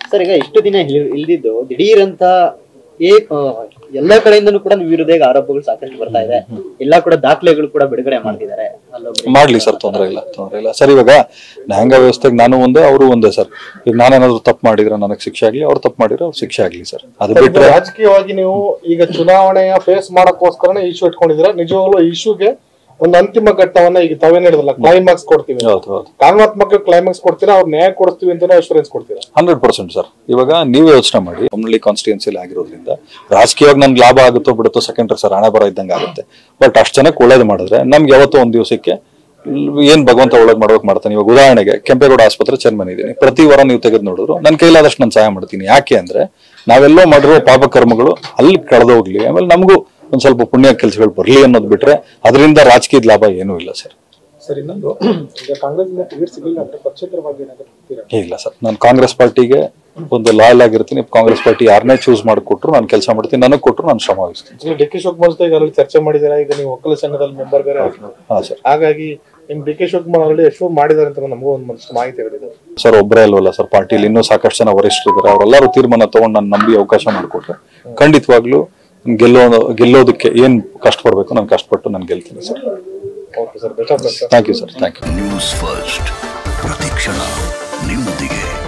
Sir ಈಗ ಇಷ್ಟು ದಿನ ಇಲ್- ಇಲ್ದಿದ್ದು ದಿಢೀರ್ ಅಂತ ಏ ಆ, ಎಲ್ಲಾ ಕಡೆಯಿಂದನೂ ಕೂಡ ನಿಮ್ಮ ವಿರುದ್ಧ ಈಗ ಆರೋಪಗಳು ಸಾಕಷ್ಟು ಬರ್ತಾ ಇದೆ ಎಲ್ಲಾ ಕೂಡ ದಾಖಲೆಗಳು ಕೂಡ ಬಿಡುಗಡೆ ಮಾಡ್ತಿದ್ದಾರೆ ಅಲ್ಲೊಬ್ರು ಮಾಡ್ಲಿ ಸರ್ ತೊಂದರೆ ಇಲ್ಲ ತೊಂದರೆ ಇಲ್ಲ ಸರ್ ಇವಾಗ ನ್ಯಾಯಾಂಗ ವ್ಯವಸ್ಥೆಗೆ ನಾನು ಒಂದೇ ಅವರು ಒಂದೇ ಸರ್ ಈಗ ನಾನೇನಾದ್ರು ತಪ್ಪು ಮಾಡಿದ್ರೆ ನನಗೆ ಶಿಕ್ಷೆ ಆಗ್ಲಿ ಅವ್ರು ತಪ್ಪು ಮಾಡಿದ್ರೆ ಅವ್ರು ಶಿಕ್ಷೆ ಆಗ್ಲಿ ಸರ್ ಅದು ಬಿಟ್ರೆ ರಾಜಕೀಯವಾಗಿ ನೀವು ಈಗ ಚುನಾವಣೆಯ ಫೇಸ್ ಮಾಡಕ್ಕೋಸ್ಕರನೇ ಇಶ್ಯೂ ಇಟ್ಕೊಂಡಿದ್ದೀರಾ ನಿಜವಾಗ್ಲೂ ಇಶ್ಯೂಗೆ ಒಂದು ಅಂತಿಮ ಘಟ್ಟವನ್ನ ಈಗ ತಾವೇನ್ ಹೇಳಿದ್ರಲ್ಲ ಕ್ಲೈಮ್ಯಾಕ್ಸ್ ಕೊಡ್ತೀವಿ ಅಂತ. ಹೌದು ಹೌದು ಕಾನೂನಾತ್ಮಕ ಕ್ಲೈಮ್ಯಾಕ್ಸ್ ಕೊಡ್ತೀರಾ ಅವ್ರು ನ್ಯಾಯ ಕೊಡಿಸ್ತೀವಿ ಅಂತಾನೆ ಅಶ್ಯೂರೆನ್ಸ್ ಕೊಡ್ತೀರಾ ಹಂಡ್ರೆಡ್ ಪರ್ಸೆಂಟ್ ಸರ್ ಇವಾಗ ನೀವೇ ಯೋಚನೆ ಮಾಡಿ ಒಮ್ಮಳ್ಳಿ ಕಾನ್ಸ್ಟಿಟ್ಯೂನ್ಸಿಲಿ ಆಗಿರೋದ್ರಿಂದ ರಾಜಕೀಯವಾಗಿ ನನ್ಗೆ ಲಾಭ ಆಗುತ್ತೋ ಬಿಡುತ್ತೋ ಸೆಕೆಂಡ್ರಿ ಸರ್ ಹಣ ಬರೋ ಇದ್ದಂಗೆ ಆಗುತ್ತೆ ಬಟ್ ಅಷ್ಟು ಜನಕ್ಕೆ ಒಳ್ಳೇದು ಮಾಡಿದ್ರೆ ನಮ್ಗೆ ಯಾವತ್ತೋ ಒಂದು ದಿವಸಕ್ಕೆ ಏನ್ ಭಗವಂತ ಒಳ್ಳೇದು ಮಾಡ್ಬೇಕು ಮಾಡ್ತಾನೆ ಇವಾಗ ಉದಾಹರಣೆಗೆ ಕೆಂಪೇಗೌಡ ಆಸ್ಪತ್ರೆ ಚೇರ್ಮನ್ ಇದ್ದೀನಿ ಪ್ರತಿ ವಾರ ನೀವು ತೆಗೆದು ನೋಡಿದ್ರು ನನ್ನ ಕೈಲಾದಷ್ಟು ನಾನು ಸಹಾಯ ಮಾಡ್ತೀನಿ ಯಾಕೆ ಅಂದ್ರೆ ನಾವೆಲ್ಲೋ ಮಾಡಿರೋ ಪಾಪ ಕರ್ಮಗಳು ಅಲ್ಲಿ ಕಳೆದೋಗ್ಲಿ ಆಮೇಲೆ ನಮಗೂ ಒಂದ್ ಸ್ವಲ್ಪ ಪುಣ್ಯ ಕೆಲಸಗಳು ಬರ್ಲಿ ಅನ್ನೋದು ಬಿಟ್ರೆ ಅದರಿಂದ ರಾಜಕೀಯದ ಲಾಭ ಏನೂ ಇಲ್ಲ ಸರ್ ಸರ್ ಇನ್ನೊಂದು ಈಗ ಕಾಂಗ್ರೆಸ್ ಟಿಕೆಟ್ ಸಿಗಲಿಲ್ಲ ಅಂದ್ರೆ ಪಕ್ಷೇತರವಾಗಿ ಏನಾದ್ರು ಹೋಗ್ತೀರಾ? ಇಲ್ಲ ಸರ್ ನಾನು ಕಾಂಗ್ರೆಸ್ ಪಾರ್ಟಿಗೆ ಒಂದು ಲಾಯಲ್ ಆಗಿರ್ತೀನಿ ಕಾಂಗ್ರೆಸ್ ಪಾರ್ಟಿ ಯಾರನ್ನೇ ಚೂಸ್ ಮಾಡಿಕೊಟ್ರು ನಾನು ಕೆಲಸ ಮಾಡ್ತೀನಿ ನನಗೆ ಕೊಟ್ಟರು ನಾನು ಶ್ರಮ ವಹಿಸ್ತೀನಿ ಈಗ ಡಿ ಕೆ ಶಿವಕುಮಾರ್ ಜೊತೆ ಈಗ already ಚರ್ಚೆ ಮಾಡಿದ್ದೀರಾ ಈಗ ನೀವು ಒಕ್ಕಲ ಸಂಘದಲ್ಲಿ ಮೆಂಬರ್ ಬೇರೆ ಆಗಿರೋದು. ಹಾ ಸರ್ ಹಾಗಾಗಿ ನಿಮ್ ಡಿ ಕೆ ಶಿವಕುಮಾರ್ ಆಲ್ರೆಡಿ ಎಷ್ಟು ಮಾಡಿದ್ದಾರೆ ಅಂತ ನಮಗೂ ಒಂದು ಮನಸ್ಸು ಮಾಹಿತಿ ಹೇಳಿದ್ರು ಸರ್ ಒಬ್ಬರೇ ಅಲ್ವಲ್ಲ ಸರ್ ಪಾರ್ಟಿಲಿ ಇನ್ನೂ ಸಾಕಷ್ಟು ಜನ ವರಿಷ್ಠರಿದ್ದಾರೆ ಅವರೆಲ್ಲರೂ ತೀರ್ಮಾನ ತಗೊಂಡು ನಾನು ನಂಬಿ ಅವಕಾಶ ಮಾಡಿಕೊಟ್ರೆ ಖಂಡಿತವಾಗ್ಲೂ ಗೆಲ್ಲೋ ಗೆಲ್ಲೋದಕ್ಕೆ ಏನ್ ಕಷ್ಟಪಡ್ಬೇಕು ನಾನು ಕಷ್ಟಪಟ್ಟು ನಾನು ಗೆಲ್ತೀನಿ sir okay sir best of luck sir thank you sir thank you News First ಪ್ರತಿಕ್ಷಣ ನಿಮ್ಮೊಂದಿಗೆ